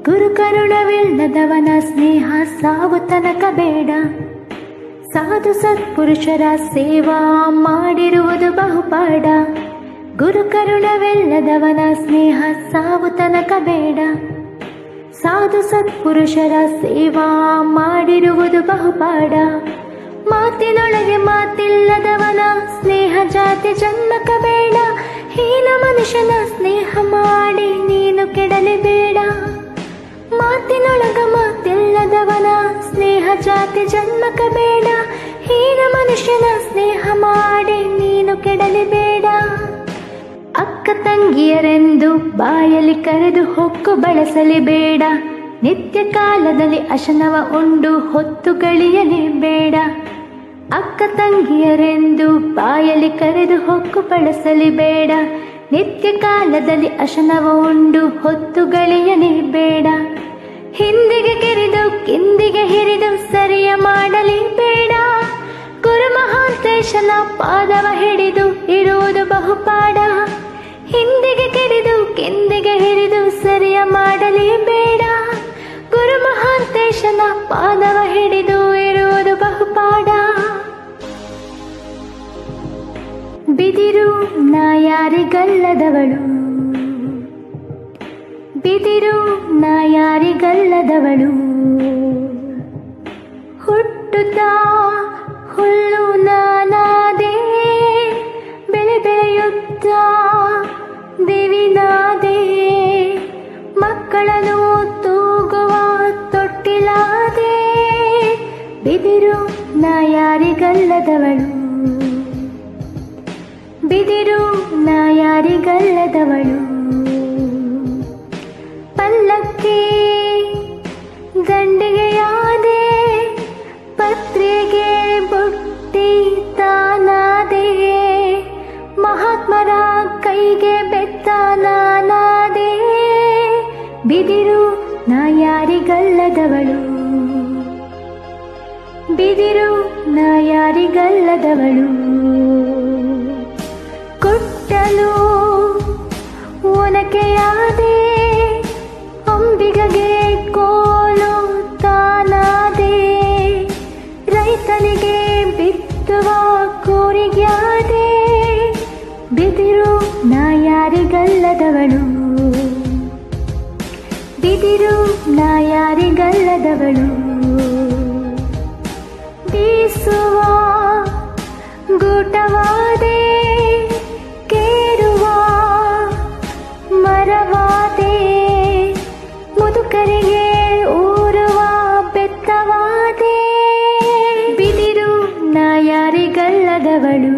ಗುರು ಕರುಣವಿಲ್ಲದವನ ಸ್ನೇಹ ಸಾವು ತನಕ ಬೇಡ ಸಾಧು ಸತ್ಪುರುಷರ ಸೇವಾ ಮಾಡಿರುವುದು ಬಹುಪಾಡ ಗುರು ಕರುಣವಿಲ್ಲದವನ ಸ್ನೇಹ ಸಾವು ತನಕ ಬೇಡ ಸಾಧು ಸತ್ಪುರುಷರ ಸೇವಾ ಮಾಡಿರುವುದು ಬಹುಪಾಡ ಮಾತಿನೊಳಗೆ ಮಾತಿಲ್ಲದವನ ಸ್ನೇಹ ಜಾತಿ ಜನ್ಮಕ ಬೇಡ ಹೀನ ಮನುಷ್ಯನ ಸ್ನೇಹ ಮಾಡಿ ನೀನು ಕೆಡಲೇಬೇಡ ಮಾತಿನೊಳಗ ಮಾತಿಲ್ಲದವನ ಸ್ನೇಹ ಜಾತಿ ಜನ್ಮಕ ಬೇಡ ಹೀನ ಮನುಷ್ಯನ ಸ್ನೇಹ ಮಾಡಿ ನೀನು ಕೆಡಲೇಬೇಡ ಅಕ್ಕ ತಂಗಿಯರೆಂದು ಬಾಯಲ್ಲಿ ಕರೆದು ಹೊಕ್ಕು ಬಳಸಲೇಬೇಡ ನಿತ್ಯ ಕಾಲದಲ್ಲಿ ಅಶನವ ಉಂಡು ಹೊತ್ತು ಗಳಿಯಲೇಬೇಡ ಅಕ್ಕ ತಂಗಿಯರೆಂದು ಬಾಯಲ್ಲಿ ಕರೆದು ಹೊಕ್ಕು ಬಳಸಲೇಬೇಡ ನಿತ್ಯ ಕಾಲದಲ್ಲಿ ಅಶನವ ಉಂಡು ಹೊತ್ತು ಗಳಿಯಲೇಬೇಡ ಹಿಂದಿಗೆ ಕೆರೆದು ಕಿಂದಿಗೆ ಹಿರಿದು ಸರಿಯ ಮಾಡಲೇಬೇಡ ಗುರು ಮಹಾಂತೇಶನ ಪಾದವ ಹಿಡಿದು ಇರುವುದು ಬಹುಪಾಡ ಹಿಂದಿಗೆ ಕೆರೆದು ಕೆಂದಿಗೆ ಹಿರಿದು ಸರಿಯ ಮಾಡಲೇಬೇಡ ಗುರು ಮಹಾಂತೇಶನ ಪಾದವ ಹಿಡಿದು ಇರುವುದು ಬಹುಪಾಡ ಬಿದಿರು ನಾ ಯಾರಿಗಲ್ಲದವಳು ಬಿದಿರು ನಾ ಯಾರಿಗಲ್ಲದವಳು ಹುಟ್ಟುತ್ತಾ ಹುಲ್ಲು ನಾನಾದೆ ಬೆಳೆ ಬೆಳೆಯುತ್ತಾ ದೇವಿನಾದೆ ಮಕ್ಕಳನ್ನು ತೂಗುವ ತೊಟ್ಟಿಲಾದೆ ಬಿದಿರು ನಾ ಯಾರಿಗಲ್ಲದವಳು ಬಿದಿರು ನಾ ಯಾರಿಗಲ್ಲದವಳು ಪಲ್ಲಕ್ಕಿ ಗಂಡಿಗೆಯಾದೆ ಪತ್ರಿಕೆ ಬುಟ್ಟಿ ತಾನಾದೆ ಮಹಾತ್ಮರ ಕೈಗೆ ಬೆತ್ತ ನಾನಾದೆ ಬಿದಿರು ನಾ ಯಾರಿಗಲ್ಲದವಳು ಬಿದಿರು ನಾ ಯಾರಿಗಲ್ಲದವಳು ಕೊಟ್ಟಲು ಒನಕೆಯಾದೆ ಅಂಬಿಗಗೆ ಕೋಲು ತಾನಾದೆ ರೈತನಿಗೆ ಬಿತ್ತುವ ಕೂರಿಗ್ಯಾದೆ ಬಿದಿರು ನಾ ಯಾರಿಗಲ್ಲದವಳು ಬಿದಿರು ನಾ ಯಾರಿಗಲ್ಲದವಳು ಬೀಸುವ ಗೂಟವಾದೆ ಕೇರುವ ಮರವಾದೆ ಮುದುಕರಿಗೆ ಊರುವ ಬೆತ್ತವಾದೆ ಬಿದಿರು ನಾ ಯಾರಿಗಲ್ಲದವಳು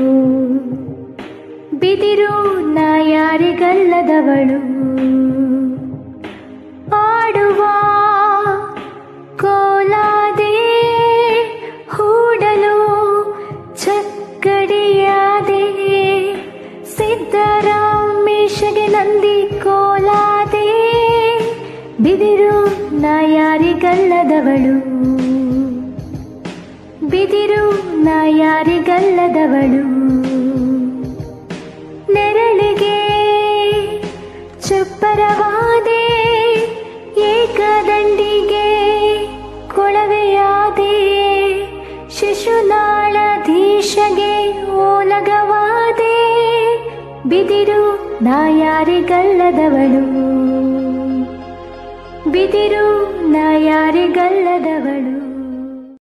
ಬಿದಿರು ನಾ ಯಾರಿಗಲ್ಲದವಳು ಆಡುವ ಕೋಲಾದೆ ಹೂಡಲು ಚಕ್ಕಡಿಯಾದೆ ಸಿದ್ದರಾಮೇಶಗೆ ನಂದಿ ಕೋಲಾದೆ ಬಿದಿರು ನಾ ಯಾರಿಗಲ್ಲದವಳು ಬಿದಿರು ನಾ ಯಾರಿಗಲ್ಲದವಳು ನೆರಳಿಗೆ ಚಪ್ಪರವಾದೆ ಏಕದಂಡಿಗೆ ಕೊಳವೆಯಾದೆ ಶಿಶುನಾಳಧೀಶಗೆ ಓಲಗವಾದೆ ಬಿದಿರು ನಾ ಯಾರಿಗಲ್ಲದವಳು ಬಿದಿರು ನಾ ಯಾರಿಗಲ್ಲದವಳು